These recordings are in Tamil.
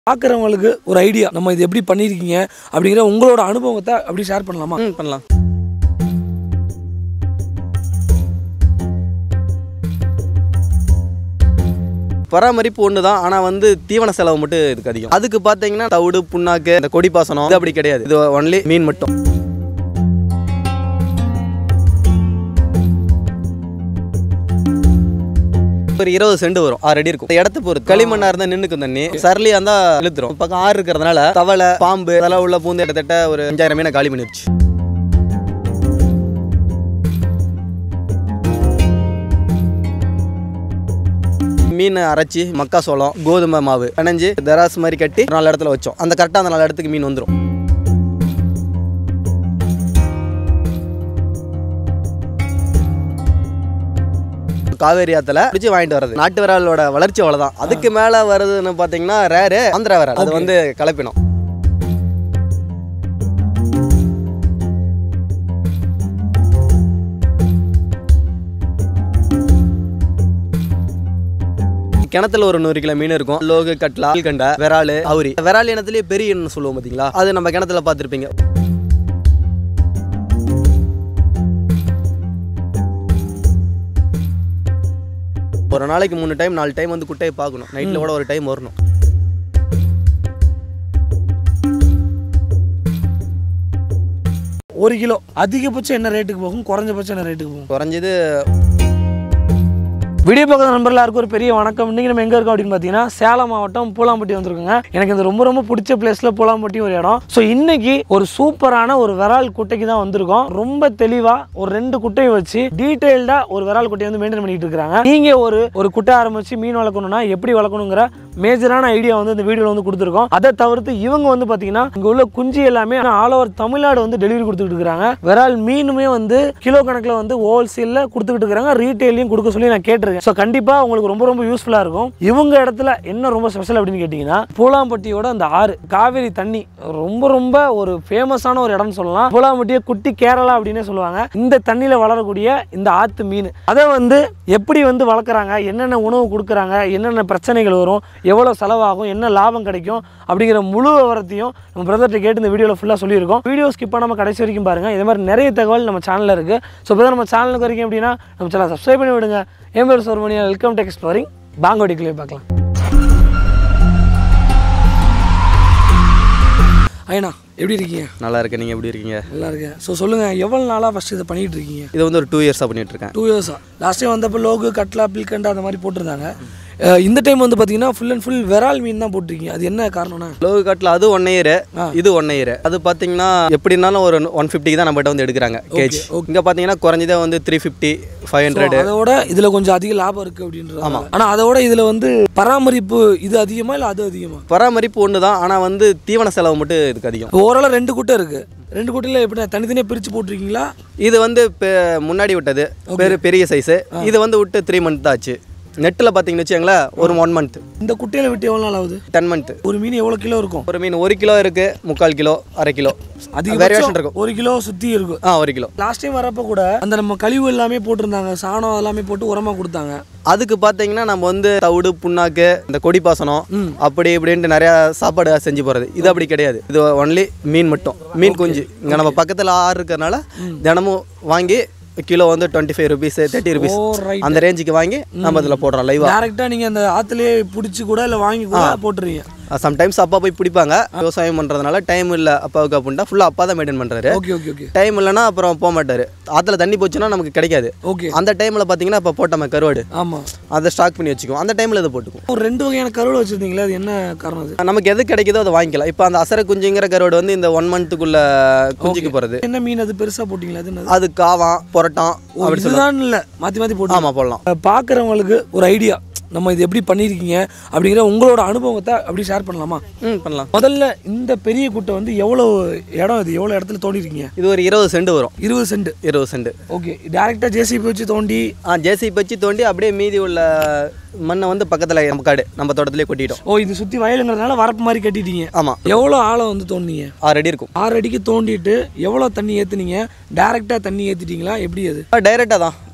பார்க்குறவங்களுக்கு ஒரு ஐடியா நம்ம இது எப்படி பண்ணியிருக்கீங்க அப்படிங்கிற உங்களோட அனுபவத்தை அப்படி ஷேர் பண்ணலாமா ம் பண்ணலாம் பராமரிப்பு ஒன்று தான் ஆனால் வந்து தீவன செலவு மட்டும் இதுக்கு அதிகம் அதுக்கு பார்த்தீங்கன்னா தவிடு புண்ணாக்கு இந்த கொடி பாசனம் இது அப்படி கிடையாது இது ஒன்லி மீன் மட்டும் ஒரு இருபது சென்ட் வரும் ஆறு அடி இருக்கும் இந்த இடத்த பொறுத்து களிமண்ணா இருந்தா நின்னுக்கும் தண்ணி சரளியா இருந்தா இழுத்துரும் பக்கம் ஆறு இருக்கிறதுனால தவளை பாம்பு அதெல்லாம் உள்ள பூந்து கிட்டத்தட்ட ஒரு அஞ்சாயிரம் மீனை காலி பண்ணிருச்சு மீன் அரைச்சி மக்காசோளம் கோதுமை மாவு பிணைஞ்சு தராசு மாதிரி கட்டி நாலு இடத்துல வச்சோம் அந்த கரெக்டாக அந்த நாலு இடத்துக்கு மீன் வந்துடும் காவேரி ஆத்துல பிடிச்சி வாங்கிட்டு வர்றது நாட்டு விராலோட வளர்ச்சி அவ்வளவுதான் அதுக்கு மேல வருதுன்னு பாத்தீங்கன்னா ரேரு ஆந்திரா விரால் அது வந்து கலப்பினம் கிணத்துல ஒரு நூறு கிலோ மீன் இருக்கும் லோகு கட்லா கண்டை விரால் அவுரி விரால் இனத்திலேயே பெரிய இனம் சொல்லுவோம் பாத்தீங்களா அது நம்ம கிணத்துல பார்த்துருப்பீங்க ஒரு நாளைக்கு மூணு டைம் நாலு டைம் வந்து குட்டையை பார்க்கணும் நைட்டில் கூட ஒரு டைம் வரணும் ஒரு கிலோ அதிகபட்சம் என்ன ரேட்டுக்கு போகும் குறைஞ்சபட்சம் என்ன ரேட்டுக்கு போகும் குறைஞ்சது வீடியோ பார்க்குற நண்பர் எல்லாருக்கும் ஒரு பெரிய வணக்கம் இன்றைக்கி நம்ம எங்கே இருக்கோம் அப்படின்னு பார்த்தீங்கன்னா சேலம் மாவட்டம் பூலாம்பட்டி வந்திருக்குங்க எனக்கு இந்த ரொம்ப ரொம்ப பிடிச்ச பிளேஸில் பூலாம்பட்டி ஒரு இடம் ஸோ இன்னைக்கு ஒரு சூப்பரான ஒரு விரால் குட்டைக்கு தான் வந்திருக்கோம் ரொம்ப தெளிவாக ஒரு ரெண்டு குட்டையை வச்சு டீட்டெயில்டாக ஒரு விரால் குட்டையை வந்து மெயின்டைன் பண்ணிட்டு இருக்காங்க நீங்கள் ஒரு ஒரு குட்டை ஆரம்பித்து மீன் வளர்க்கணும்னா எப்படி வளர்க்கணுங்கிற மேஜரான ஐடியா வந்து இந்த வீடியோவில் வந்து கொடுத்துருக்கோம் அதை தவிர்த்து இவங்க வந்து பார்த்தீங்கன்னா இங்கே உள்ள குஞ்சு எல்லாமே ஆல் ஓவர் தமிழ்நாடு வந்து டெலிவரி கொடுத்துக்கிட்டு இருக்காங்க விரால் மீனுமே வந்து கிலோ கணக்கில் வந்து ஹோல்சேலில் கொடுத்துக்கிட்டு இருக்காங்க ரீட்டைலையும் கொடுக்க சொல்லி நான் கேட்டிருக்கேன் ஸோ கண்டிப்பாக உங்களுக்கு ரொம்ப ரொம்ப யூஸ்ஃபுல்லாக இருக்கும் இவங்க இடத்துல என்ன ரொம்ப ஸ்பெஷல் அப்படின்னு கேட்டிங்கன்னா பூலாம்பட்டியோட அந்த ஆறு காவேரி தண்ணி ரொம்ப ரொம்ப ஒரு ஃபேமஸான ஒரு இடம்னு சொல்லலாம் பூலாம்பட்டியை குட்டி கேரளா அப்படின்னே சொல்லுவாங்க இந்த தண்ணியில் வளரக்கூடிய இந்த ஆத்து மீன் அதை வந்து எப்படி வந்து வளர்க்குறாங்க என்னென்ன உணவு கொடுக்குறாங்க என்னென்ன பிரச்சனைகள் வரும் எவ்வளோ செலவாகும் என்ன லாபம் கிடைக்கும் அப்படிங்கிற முழு விவரத்தையும் நம்ம பிரதர்கிட்ட கேட்டு இந்த வீடியோவில் ஃபுல்லாக சொல்லியிருக்கோம் வீடியோ ஸ்கிப் பண்ணாமல் கடைசி வரைக்கும் பாருங்கள் இதே மாதிரி நிறைய தகவல் நம்ம சேனலில் இருக்குது ஸோ இப்போ நம்ம சேனலுக்கு வரைக்கும் அப்படின்னா நம்ம சேனல் சப்ஸ்கிரைப் பண்ணி விடுங்க என் பேர் சோர்மணியா வெல்கம் டு எக்ஸ்ப்ளோரிங் பாங்கோடி கிளியை பார்க்கலாம் ஐயண்ணா எப்படி இருக்கீங்க நல்லா இருக்கு நீங்கள் எப்படி இருக்கீங்க நல்லா இருக்கேன் ஸோ சொல்லுங்கள் எவ்வளோ நாளாக ஃபஸ்ட்டு இதை பண்ணிகிட்டு இருக்கீங்க இது வந்து ஒரு டூ இயர்ஸாக பண்ணிட்டு இருக்கேன் டூ இயர்ஸாக லாஸ்ட் டைம் வந்தப்போ லோகு கட்லா பில்கண்டா அந்த மாதிரி போட்டிருந்தாங்க அஹ் இந்த டைம் வந்து பார்த்தீங்கன்னா ஃபுல் அண்ட் ஃபுல் விரால் மீன் தான் போட்டிருக்கீங்க அது என்ன காரணம்னா லோகு காட்டில் அது ஒன் இயர் ஆ. இது ஒன் இயர் அது பார்த்தீங்கன்னா எப்படினாலும் ஒரு ஒன் ஃபிஃப்டிக்கு தான் நம்மகிட்ட வந்து எடுக்கிறாங்க கேஜ் இங்கே பார்த்தீங்கன்னா குறைஞ்சதே வந்து த்ரீ ஃபிஃப்டி ஃபைவ் ஹண்ட்ரட் அதோட இதில் கொஞ்சம் அதிக லாபம் இருக்குது அப்படின்றது ஆமாம் ஆனால் அதோட இதில் வந்து பராமரிப்பு இது அதிகமா இல்லை அது அதிகமா பராமரிப்பு ஒன்று தான் ஆனால் வந்து தீவன செலவு மட்டும் இதுக்கு அதிகம் இப்போ ஓரளவு ரெண்டு குட்டை இருக்குது ரெண்டு குட்டையில் எப்படி தனித்தனியாக பிரித்து போட்டிருக்கீங்களா இது வந்து பெ- முன்னாடி விட்டது பெரு பெரிய சைஸு இது வந்து விட்டு த்ரீ மந்த் தான் ஆச்சு நெட்டில் பார்த்தீங்கன்னு வச்சுங்களேன் ஒரு ஒன் மந்த் இந்த குட்டையில் விட்டு எவ்வளோ நாள் ஆகுது டென் மந்த் ஒரு மீன் எவ்வளோ கிலோ இருக்கும் ஒரு மீன் ஒரு கிலோ இருக்கு முக்கால் கிலோ அரை கிலோ வேரியேஷன் அதிகபட்சம் இருக்கும் ஒரு கிலோ சுற்றி இருக்கும் ஆ ஒரு கிலோ லாஸ்ட் டைம் வரப்போ கூட அந்த நம்ம கழிவு எல்லாமே போட்டிருந்தாங்க சாணம் எல்லாமே போட்டு உரமாக கொடுத்தாங்க அதுக்கு பார்த்தீங்கன்னா நம்ம வந்து தவிடு புண்ணாக்கு இந்த கொடி பாசனம் அப்படி இப்படின்ட்டு நிறையா சாப்பாடு செஞ்சு போகிறது இது அப்படி கிடையாது இது ஒன்லி மீன் மட்டும் மீன் குஞ்சு இங்கே நம்ம பக்கத்தில் ஆறு இருக்கிறனால தினமும் வாங்கி கிலோ வந்து twenty five rupees thirty rupees oh right அந்த ரேஞ்சுக்கு வாங்கி நம்ம இதில் போடுறோம் லைவாக டேரெக்டாக நீங்கள் அந்த ஆற்றுலேயே பிடிச்சி கூட இல்லை வாங்கி கூட போட்டுறீங்க சம்டைம்ஸ் அப்பா போய் பிடிப்பாங்க விவசாயம் பண்ணுறதுனால டைம் இல்லை அப்பாவுக்கு அப்படின்ட்டா ஃபுல்லாக அப்பா தான் மெயின்டைன் பண்ணுறாரு ஓகே ஓகே ஓகே டைம் இல்லைன்னா அப்புறம் போக மாட்டார் ஆற்றுல தண்ணி போச்சுன்னா நமக்கு கிடைக்காது ஓகே அந்த டைமில் பார்த்தீங்கன்னா இப்போ போட்டோமே கருவாடு ஆமாம் அதை ஸ்டாக் பண்ணி வச்சுக்குவோம் அந்த டைமில் இதை போட்டுக்குவோம் ஒரு ரெண்டு வகையான கருவில் வச்சுருந்தீங்களா அது என்ன காரணம் அது நமக்கு எது கிடைக்குதோ அதை வாங்கிக்கலாம் இப்போ அந்த அசர குஞ்சுங்கிற கருவாடு வந்து இந்த ஒன் மந்த்துக்குள்ள குஞ்சுக்கு போகிறது என்ன மீன் அது பெருசாக போட்டிங்களா அது என்னது அது காவான் புரட்டான் ஓ, இதுதான் இல்லை மாற்றி மாற்றி போட்டு ஆமாம் போடலாம் பார்க்குறவங்களுக்கு ஒரு ஐடியா நம்ம இது எப்படி பண்ணியிருக்கீங்க அப்படிங்கிற உங்களோட அனுபவத்தை அப்படி ஷேர் பண்ணலாமா ம் பண்ணலாம் முதல்ல இந்த பெரிய குட்டை வந்து எவ்வளோ இடம் இது எவ்வளோ இடத்துல தோண்டிருக்கீங்க இது ஒரு இருபது சென்ட் வரும் இருபது சென்ட் இருபது சென்ட் ஓகே டேரெக்டாக ஜேசிபி வச்சு தோண்டி ஆ ஜேசி வச்சு தோண்டி அப்படியே மீதி உள்ள மண்ணை வந்து பக்கத்தில் நம்ம காடு நம்ம தோட்டத்திலே கொட்டிட்டோம் ஓ இது சுற்றி வயலுங்கிறதுனால வரப்பு மாதிரி கட்டிட்டீங்க ஆமாம் எவ்வளோ ஆழம் வந்து தோண்டினீங்க ஆறு அடி இருக்கும் ஆறு அடிக்கு தோண்டிட்டு எவ்வளோ தண்ணி ஏற்றுனீங்க டேரெக்டாக தண்ணி ஏற்றிட்டீங்களா எப்படி அது டைரெக்டாக தான்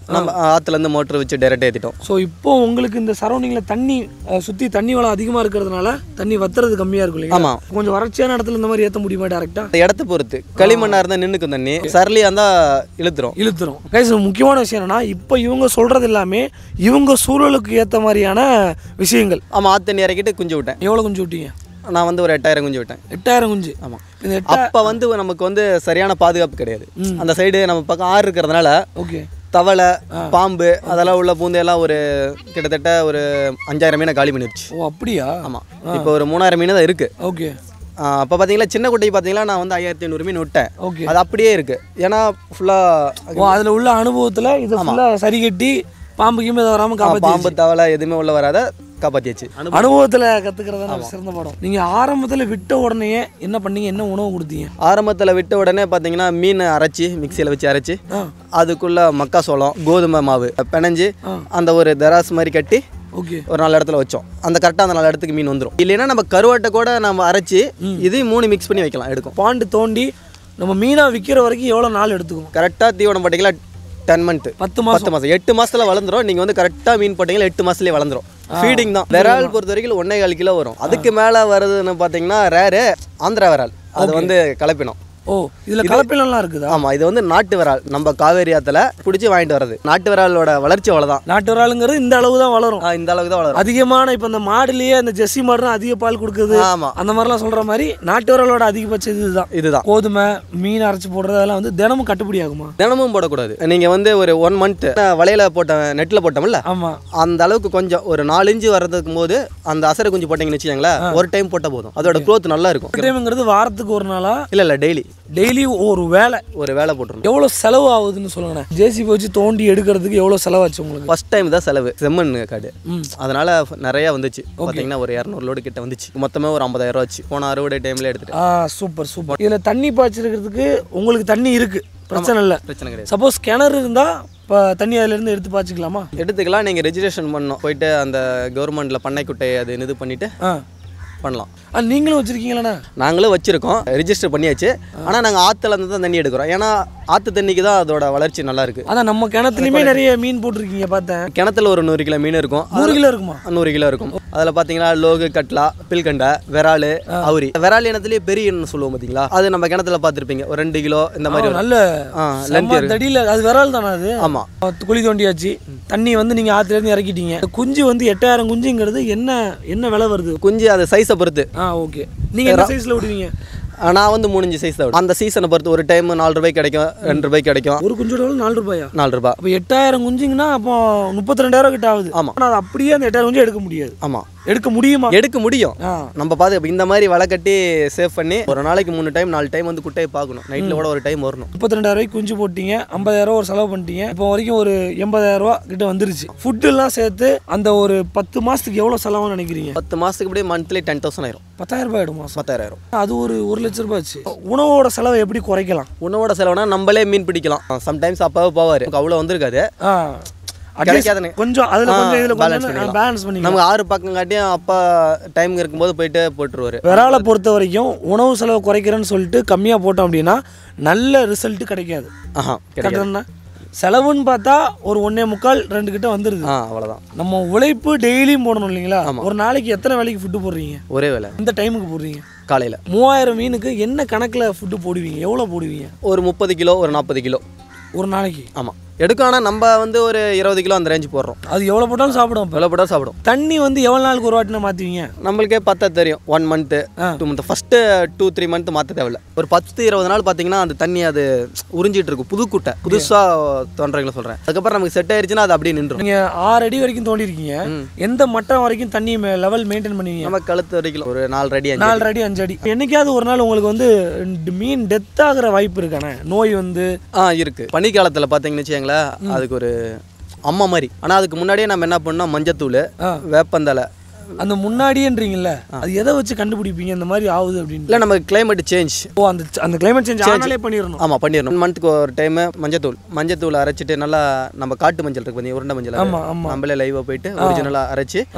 நம்ம ஆற்றுலேருந்து மோட்டர் வச்சு டேரெக்டாக ஏற்றிட்டோம் ஸோ இப்போ உங்களுக்கு இந்த சரௌண்டிங்கில் தண்ணி அஹ், சுற்றி தண்ணி வளம் அதிகமாக இருக்கிறதுனால தண்ணி வத்துறது கம்மியாக இருக்கும் இல்லைங்களா ஆமாம் கொஞ்சம் வறட்சியான இடத்துல இந்த மாதிரி ஏற்ற முடியுமா டேரெக்டாக அந்த இடத்த பொறுத்து களிமண்ணாக இருந்தால் நின்றுக்கும் தண்ணி சரளியாக இருந்தால் இழுத்துரும் இழுத்துரும் கைஸ் முக்கியமான விஷயம் என்னன்னா இப்போ இவங்க சொல்கிறது எல்லாமே இவங்க சூழலுக்கு ஏற்ற மாதிரியான விஷயங்கள் ஆமாம் ஆற்று தண்ணி இறக்கிட்டு குஞ்சு விட்டேன் எவ்வளோ குஞ்சு விட்டீங்க நான் வந்து ஒரு எட்டாயிரம் குஞ்சு விட்டேன் எட்டாயிரம் குஞ்சு ஆமாம் இந்த எட்டா அப்போ வந்து நமக்கு வந்து சரியான பாதுகாப்பு கிடையாது அந்த சைடு நம்ம பக்கம் ஆறு இருக்கிறதுனால ஓகே தவளை பாம்பு அதெல்லாம் உள்ள பூந்து எல்லாம் ஒரு கிட்டத்தட்ட ஒரு அஞ்சாயிரம் மீனை காலி பண்ணிடுச்சு ஓ அப்படியா ஆமாம் இப்போ ஒரு மூணாயிரம் மீன் தான் இருக்குது ஓகே அப்போ பார்த்தீங்களா சின்ன குட்டி பார்த்தீங்களா நான் வந்து ஐயாயிரத்தி ஐநூறு மீன் விட்டேன் ஓகே அது அப்படியே இருக்குது ஏன்னா ஃபுல்லாக ஓ அதில் உள்ள அனுபவத்தில் இதை ஃபுல்லாக சரி கட்டி பாம்பு கீம்பு இதை வராமல் காப்பாற்றி பாம்பு தவளை எதுவுமே உள்ள வராத காப்பாற்றியாச்சு அனுபவத்தில் கற்றுக்கிறது தான் சிறந்த பாடம் நீங்கள் ஆரம்பத்தில் விட்ட உடனே என்ன பண்ணீங்க என்ன உணவு கொடுத்தீங்க ஆரம்பத்தில் விட்ட உடனே பார்த்தீங்கன்னா மீன் அரைச்சி மிக்சியில் வச்சு அரைச்சி ஆ அதுக்குள்ள மக்காசோளம் கோதுமை மாவு பிணைஞ்சு அந்த ஒரு தராஸ் மாதிரி கட்டி ஓகே ஒரு நாலு இடத்துல வச்சோம் அந்த கரெக்டாக அந்த நாலு இடத்துக்கு மீன் வந்துடும் இல்லைன்னா நம்ம கருவாட்டை கூட நம்ம அரைச்சி இதையும் மூணு மிக்ஸ் பண்ணி வைக்கலாம் எடுக்கும் பாண்டு தோண்டி நம்ம மீனாக விற்கிற வரைக்கும் எவ்வளோ நாள் எடுத்துக்கும் கரெக்டாக தீவனம் போட்டிங்களா டென் மந்த்து பத்து மாதம் பத்து மாதம் எட்டு மாசத்துல வளர்ந்துரும் நீங்கள் வந்து கரெக்டாக மீன் போட்டிங்களா எட்டு மாசத்துலயே வளர்ந்துரும் ஃபீடிங் தான் விரால் பொறுத்த வரைக்கும் ஒன்றே கால் கிலோ வரும் அதுக்கு மேலே வருதுன்னு பார்த்தீங்கன்னா ரேரு ஆந்திரா விரால் அது வந்து கலப்பினம் ஓ இதில் கலப்பிலலாம் இருக்குதா ஆமாம் இது வந்து நாட்டு விரால் நம்ம காவேரி ஆற்றுல பிடிச்சி வாங்கிட்டு வர்றது நாட்டு விராலோட வளர்ச்சி அவ்வளோதான் நாட்டு விராலுங்கிறது இந்த அளவு தான் வளரும் ஆ, இந்த அளவுக்கு தான் வளரும் அதிகமான இப்போ இந்த மாடுலயே இந்த ஜெர்சி மாடு அதிக பால் கொடுக்குது ஆமாம் அந்த மாதிரிலாம் சொல்ற மாதிரி நாட்டு விரலோட அதிகபட்ச இதுதான் இதுதான் கோதுமை மீன் அரைச்சி போடுறது அதெல்லாம் வந்து தினமும் கட்டுப்படி ஆகுமா தினமும் போடக்கூடாது நீங்கள் வந்து ஒரு ஒன் மந்த் வலையில போட்ட நெட்டில் போட்டோம்ல ஆமா அந்த அளவுக்கு கொஞ்சம் ஒரு நாலு இன்ச்சு வர்றதுக்கு போது அந்த அசரை குஞ்சு போட்டிங்கன்னு வச்சுக்கோங்களேன் ஒரு டைம் போட்டால் போதும் அதோட க்ரோத் நல்லா இருக்கும் டைம்ங்கிறது வாரத்துக்கு ஒரு நாளா இல்லை இல்லை டெய்லி டெய்லி ஒரு வேலை ஒரு வேலை போட்டுருணும் எவ்வளோ செலவு ஆகுதுன்னு சொல்லுங்கண்ணே ஜேசிபி வச்சு தோண்டி எடுக்கிறதுக்கு எவ்வளோ செலவாச்சு உங்களுக்கு ஃபர்ஸ்ட் டைம் தான் செலவு செம்மண் காடு ம். அதனால நிறைய வந்துச்சு பார்த்தீங்கன்னா ஒரு இரநூறு லோடு கிட்ட வந்துச்சு மொத்தமே ஒரு ஐம்பதாயிரம் ரூபா ஆச்சு போன அறுவடை டைம்ல எடுத்துட்டு ஆ சூப்பர் சூப்பர் இதில் தண்ணி பாய்ச்சிருக்கிறதுக்கு உங்களுக்கு தண்ணி இருக்கு பிரச்சனை இல்லை பிரச்சனை கிடையாது சப்போஸ் கிணறு இருந்தால் இப்போ தண்ணி அதுலேருந்து எடுத்து பாய்ச்சிக்கலாமா எடுத்துக்கலாம் நீங்கள் ரெஜிஸ்ட்ரேஷன் பண்ணணும் போயிட்டு அந்த கவர்மெண்ட்ல பண்ணை குட்டை அது இது பண்ணிட்டு ஆ பண்ணலாம் ஆ நீங்களும் வச்சுருக்கீங்களாண்ணா நாங்களும் வச்சிருக்கோம் ரெஜிஸ்டர் பண்ணியாச்சு ஆனால் நாங்கள் ஆற்றுல இருந்து தான் தண்ணி எடுக்கிறோம் ஏன்னா ஆற்று தண்ணிக்கு தான் அதோட வளர்ச்சி நல்லா இருக்கு அதான் நம்ம கிணத்துலையுமே நிறைய மீன் போட்டிருக்கீங்க பார்த்தேன் கிணத்துல ஒரு நூறு கிலோ மீன் இருக்கும் நூறு கிலோ இருக்குமா நூறு கிலோ இருக்கும் அதில் பார்த்தீங்கன்னா லோகு கட்லா பில்கண்டை விரால் அவுரி விரால் இனத்துலேயே பெரிய இனம் சொல்லுவோம் பார்த்தீங்களா அது நம்ம கிணத்துல பார்த்துருப்பீங்க ஒரு ரெண்டு கிலோ இந்த மாதிரி வரும். நல்ல ஆ லென்த் செம்ம தடியில அது விரால் தானே அது ஆமாம் குழி தோண்டியாச்சு தண்ணி வந்து நீங்கள் ஆற்றுலேருந்து இறக்கிட்டீங்க இந்த குஞ்சு வந்து எட்டாயிரம் குஞ்சுங்கிறது என்ன என்ன விலை வருது குஞ்சு அது சைஸை பொறுத்து ஆ ஓகே நீங்கள் என்ன சைஸில் விடுவீங்க ஆ, நான் வந்து மூணு சைஸ் தான் விடுவேன். அந்த சீசனை பொறுத்து ஒரு டைம் நாலு ரூபாய்க்கு கிடைக்கும் ரெண்டு ரூபாய்க்கு கிடைக்கும் ஒரு குஞ்சோட விலை நாலு ரூபாயா நாலு ரூபாய் அப்போ எட்டாயிரம் குஞ்சுங்கன்னா அப்போ முப்பத்தி ரெண்டாயிரம் கிட்ட ஆகுது ஆமா. ஆனால் அது அப்படியே அந்த எட்டாயிரம் குஞ்சு எடுக்க முடியாது ஆமாம் எடுக்க முடியுமா எடுக்க முடியும் ஆ நம்ம பார்த்து இப்ப இந்த மாதிரி வலை கட்டி சேவ் பண்ணி ஒரு நாளைக்கு மூணு டைம் நாலு டைம் வந்து குட்டையை பார்க்கணும் நைட்டில் கூட ஒரு டைம் வரணும் முப்பத்தி ரெண்டாயிரம் ரூபாய்க்கு குஞ்சு போட்டீங்க ஐம்பதாயிரம் ஒரு செலவு பண்ணிட்டீங்க இப்போ வரைக்கும் ஒரு எண்பதாயிரம் ரூபா கிட்ட வந்துருச்சு ஃபுட்டு எல்லாம் சேர்த்து அந்த ஒரு பத்து மாசத்துக்கு எவ்வளோ செலவுன்னு நினைக்கிறீங்க பத்து மாதத்துக்கு அப்படியே மந்த்லி டென் தௌசண்ட் ஆயிரும் பத்தாயிரம் ரூபாய் ஆயிடும் மாசம் பத்தாயிரம் ஆயிரும் அது ஒரு ஒரு லட்ச ரூபாய் ஆச்சு உணவோட செலவை எப்படி குறைக்கலாம் உணவோட செலவுனா நம்மளே மீன் பிடிக்கலாம் சம்டைம்ஸ் அப்பாவே போவார் அவ்வளோ வந்திருக்காது ஆ at least கிடைக்காதுன்னு. கொஞ்சம் அதில் ஆ, கொஞ்சம் இதில் balance கொஞ்சம் பண்ணிக்கலாம். பேலன்ஸ் பண்ணிக்கலாம் நமக்கு ஆறு பக்கம் காட்டியும் அப்பா டைம் இருக்கும்போது போயிட்டு போட்டுருவாரு விராலை பொறுத்த வரைக்கும் உணவு செலவு குறைக்கிறேன்னு சொல்லிட்டு கம்மியாக போட்டோம் அப்படின்னா நல்ல ரிசல்ட் கிடைக்காது ஆஹா கிடைக்காது கரெக்டாக செலவுன்னு பார்த்தா ஒரு ஒன்றே முக்கால் ரெண்டு கிட்ட வந்துருது ஆ அவ்வளோதான் நம்ம உழைப்பு டெய்லியும் போடணும் இல்லைங்களா ஒரு நாளைக்கு எத்தனை வேலைக்கு ஃபுட்டு போடுறீங்க ஒரே வேலை இந்த டைமுக்கு போடுறீங்க காலையில் மூவாயிரம் மீனுக்கு என்ன கணக்கில் ஃபுட்டு போடுவீங்க எவ்வளோ போடுவீங்க ஒரு முப்பது கிலோ ஒரு நாற்பது கிலோ ஒரு நாளைக்கு ஆமாம் எடுக்கும் ஆனால் நம்ம வந்து ஒரு இருபது கிலோ அந்த ரேஞ்சு போடுறோம் அது எவ்வளோ போட்டாலும் சாப்பிடும் எவ்வளோ போட்டால் சாப்பிடும் தண்ணி வந்து எவ்வளோ நாளுக்கு ஒரு வாட்டினா மாற்றுவீங்க நம்மளுக்கே பார்த்தா தெரியும் one month ah. Two month first two three month மாற்ற தேவையில்ல ஒரு பத்து இருபது நாள் பார்த்தீங்கன்னா அந்த தண்ணி அது உறிஞ்சிட்டு இருக்கும் புது குட்டை புதுசாக தோன்றவங்களை சொல்கிறேன் அதுக்கப்புறம் நமக்கு செட் ஆயிருச்சுன்னா அது அப்படியே நின்றும் நீங்கள் ஆறு அடி வரைக்கும் தோண்டிருக்கீங்க எந்த மட்டம் வரைக்கும் தண்ணி லெவல் மெயின்டைன் பண்ணுவீங்க நம்ம கழுத்து வரைக்கும் ஒரு நாலு அடி அஞ்சு நாலு அடி அஞ்சு அடி என்னைக்காவது ஒரு நாள் உங்களுக்கு வந்து மீன் டெத் ஆகிற வாய்ப்பு இருக்கானே நோய் வந்து ஆ இருக்குது பனிக்காலத்தில் பார்த்தீங்கன்னு வச்சுக்கோங்களேன் அதுக்கு ஒரு அம்மா மாதிரி ஆனால் அதுக்கு முன்னாடியே நம்ம என்ன பண்ணோம் மஞ்சத்தூள் ஆ. வேப்பந்தலை அந்த முன்னாடியேன்றீங்கல்ல அது எதை வச்சு கண்டுபிடிப்பீங்க இந்த மாதிரி ஆகுது அப்படின்னு இல்லை நமக்கு climate சேஞ்ச் ஓ அந்த அந்த கிளைமேட் சேஞ்ச் ஆனாலே பண்ணிடணும் ஆமாம் பண்ணிடணும் மந்த்துக்கு ஒரு டைமு மஞ்சத்தூள் மஞ்சத்தூள் அரைச்சிட்டு நல்லா நம்ம காட்டு மஞ்சள் இருக்கு பார்த்தீங்க உருண்டை மஞ்சள் அது. ஆமா ஆமா நம்மளே லைவாக போயிட்டு ஒரிஜினலாக அரைச்சி ஆ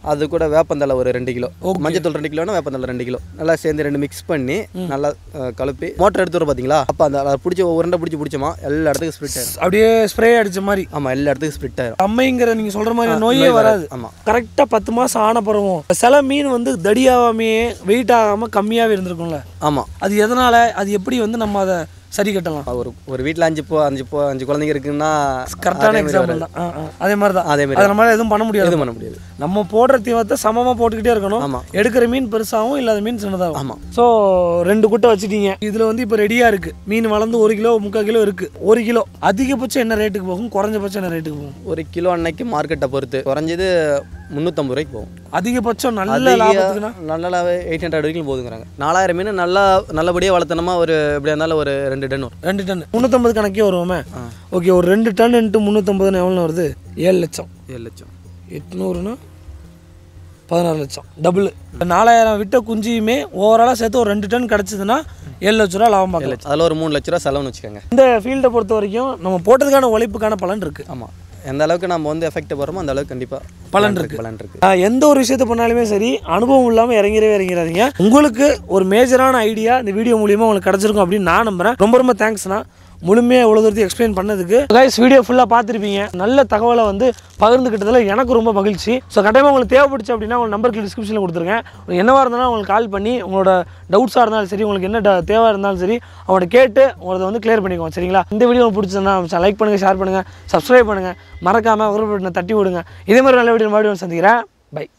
அது கூட வேப்பந்தலை ஒரு ரெண்டு கிலோ மஞ்சத்தூள் ரெண்டு கிலோனா வேப்பந்தலை ரெண்டு கிலோ நல்லா சேர்ந்து ரெண்டு மிக்ஸ் பண்ணி நல்லா அஹ், கலப்பி மோட்டர் எடுத்து வர பார்த்தீங்களா அப்போ அந்த அதை பிடிச்சி ஒரு ரெண்டை பிடிச்சி பிடிச்சோமா எல்லா இடத்துக்கும் ஸ்ப்ரிட் ஆயிரும் அப்படியே ஸ்ப்ரே அடிச்ச மாதிரி ஆமாம் எல்லா இடத்துக்கும் ஸ்ப்ரிட் ஆயிரும் அம்மைங்கிற நீங்க சொல்ற மாதிரி நோயே வராது ஆமாம் கரெக்டா பத்து மாசம் ஆன பிறகும் சில மீன் வந்து தடியாகாமையே வெயிட் ஆகாம கம்மியாவே இருந்திருக்கும்ல ஆமாம் அது எதனால அது எப்படி வந்து நம்ம அதை சரி கட்டலாம் ஒரு ஒரு வீட்டில் அஞ்சு போ அஞ்சு போ அஞ்சு குழந்தைங்க இருக்குன்னா கரெக்டான அதே மாதிரி எக்ஸாம்பிள் வராது. தான் ஆ, ஆ. அதே மாதிரி தான் அதே மாதிரி அதை நம்மளால எதுவும் பண்ண முடியாது எதுவும் பண்ண முடியாது நம்ம போடுற தீவத்தை சமமா போட்டுக்கிட்டே இருக்கணும் ஆமா. எடுக்கிற மீன் பெருசாகவும் இல்லாத மீன் சின்னதாகும் ஆமாம் ஸோ ரெண்டு குட்டை வச்சுட்டீங்க இதுல வந்து இப்போ ரெடியா இருக்கு மீன் வளர்ந்து ஒரு கிலோ முக்கால் கிலோ இருக்கு ஒரு கிலோ அதிகபட்சம் என்ன ரேட்டுக்கு போகும் குறைஞ்சபட்சம் என்ன ரேட்டுக்கு போகும் ஒரு கிலோ அன்னைக்கு மார்க்கெட்டை பொறுத்து குறைஞ்சது முந்நூற்றம்பது ரூபாய்க்கு போகும் அதிகபட்சம் நல்ல லாபத்துக்குன்னா நல்லா எயிட் ஹண்ட்ரட் வரைக்கும் போதுங்கிறாங்க நாலாயிரம் மீன் நல்லா நல்லபடியாக வளர்த்தனமா ஒரு எப்படியா இருந்தாலும் ஒரு ரெண்டு டன் வரும் ரெண்டு டன் முந்நூற்றம்பது கணக்கே வருவோமே ஓகே ஒரு ரெண்டு டன் இன்ட்டு முந்நூற்றம்பதுன்னு எவ்வளோ வருது ஏழு லட்சம் ஏழு லட்சம் எட்நூறுனா பதினாறு லட்சம் டபுள் நாலாயிரம் விட்ட குஞ்சியுமே ஓவராலாக சேர்த்து ஒரு ரெண்டு டன் கிடச்சிதுன்னா ஏழு லட்ச ரூபா லாபம் ஏழு பார்க்கலாம் லட்சம் அதில் ஒரு மூணு லட்ச ரூபா செலவுன்னு வச்சுக்கோங்க இந்த ஃபீல்டை பொறுத்த வரைக்கும் நம்ம போட்டதுக்கான உழைப்புக்கான பலன் இருக்கு ஆமாம் எந்த அளவுக்கு நம்ம வந்து எஃபெக்ட் போகிறோமோ அந்த அளவுக்கு கண்டிப்பாக பலன் இருக்கு. பலன் இருக்கு ஆஹ் எந்த ஒரு விஷயத்தை பண்ணாலுமே சரி அனுபவம் இல்லாமல் இறங்கிறவே இறங்கிறாதீங்க உங்களுக்கு ஒரு மேஜரான ஐடியா இந்த வீடியோ மூலியமாக உங்களுக்கு கிடச்சிருக்கும் அப்படின்னு நான் நம்புறேன் ரொம்ப ரொம்ப தேங்க்ஸ்ண்ணா முழுமையாக இவ்வளோ தூரத்துக்கு எக்ஸ்பிளைன் பண்ணதுக்கு கைஸ் வீடியோ ஃபுல்லாக பார்த்துருப்பீங்க நல்ல தகவலை வந்து பகிர்ந்துக்கிட்டதில் எனக்கு ரொம்ப மகிழ்ச்சி ஸோ கட்டாயமாக உங்களுக்கு தேவைப்படுச்சு அப்படின்னா உங்கள் நம்பருக்கு டிஸ்கிரிப்ஷனில் கொடுத்துருக்கேன் உங்களுக்கு என்னவாக இருந்தாலும் உங்களுக்கு கால் பண்ணி உங்களோட டவுட்ஸாக இருந்தாலும் சரி உங்களுக்கு என்ன ட- தேவை இருந்தாலும் சரி அவங்கள்ட்ட கேட்டு உங்களதை வந்து கிளியர் பண்ணிக்குவோம் சரிங்களா இந்த வீடியோ உங்களுக்கு பிடிச்சதுன்னா லைக் பண்ணுங்கள் ஷேர் பண்ணுங்கள் சப்ஸ்கிரைப் பண்ணுங்கள் மறக்காமல் ஒரு பட்டனை தட்டி விடுங்க இதே மாதிரி நல்ல வீடியோ மறுபடியும் சந்திக்கிறேன் பை